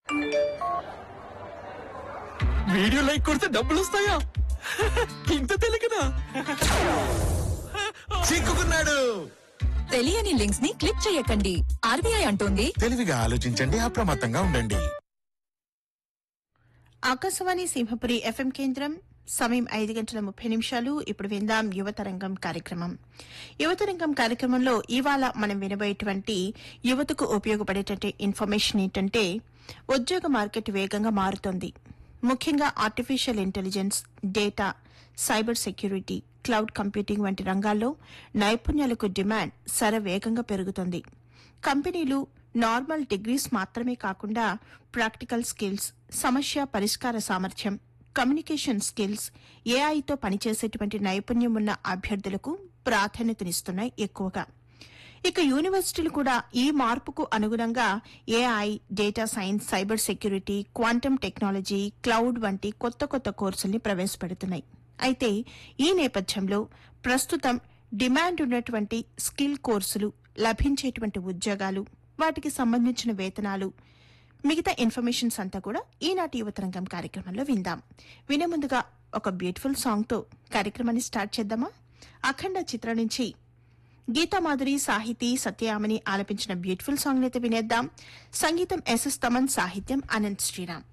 video like కొడితే డబ్బులు వస్తాయా ఇంత తెలియకనా చిక్కుకున్నాడు తెలియని లింక్స్ ని క్లిక్ చేయకండి ఆర్బీఐ అంటోంది తెలివిగా ఆలోచించండి అప్రమత్తంగా ఉండండి ఆకాశవాణి సింహపురి ఎఫ్ఎం కేంద్రం సమయం ఐదు గంటల ముప్పై నిమిషాలు ఇప్పుడు విందాం యువతరంగం కార్యక్రమం యువతరంగం కార్యక్రమంలో ఇవాళ మనం వినబోయేటువంటి యువతకు ఉపయోగపడేటువంటి ఇన్ఫర్మేషన్ ఏంటంటే ఉద్యోగ మార్కెట్ వేగంగా మారుతోంది ముఖ్యంగా artificial intelligence data cyber security cloud computing వంటి రంగాల్లో నైపుణ్యాలకు డిమాండ్ శరవేగంగా పెరుగుతోంది కంపెనీలు నార్మల్ డిగ్రీస్ మాత్రమే కాకుండా ప్రాక్టికల్ స్కిల్స్ సమస్య పరిష్కార సామర్థ్యం కమ్యూనికేషన్ స్కిల్స్ ఏఐతో పనిచేసేటువంటి నైపుణ్యం ఉన్న అభ్యర్థులకు ప్రాధాన్యతనిస్తున్నాయి ఎక్కువగా ఇక యూనివర్సిటీలు కూడా ఈ మార్పుకు అనుగుణంగా AI data science cyber security quantum technology cloud వంటి కొత్త కొత్త కోర్సుల్ని ప్రవేశపెడుతున్నాయి అయితే ఈ నేపథ్యంలో ప్రస్తుతం డిమాండ్ ఉన్నటువంటి స్కిల్ కోర్సులు లభించేటువంటి ఉద్యోగాలు వాటికి సంబంధించిన వేతనాలు మిగతా ఇన్ఫర్మేషన్స్ అంతా కూడా ఈనాటి యువతరంగం కార్యక్రమంలో విందాం వినే ముందుగా ఒక బ్యూటిఫుల్ సాంగ్తో కార్యక్రమాన్ని స్టార్ట్ చేద్దామా అఖండ చిత్రం నుంచి గీతామాధురి సాహితీ సత్యామని ఆలపించిన బ్యూటిఫుల్ సాంగ్ అయితే వినేద్దాం సంగీతం ఎస్ఎస్ తమన్ సాహిత్యం అనంత్ శ్రీరామ్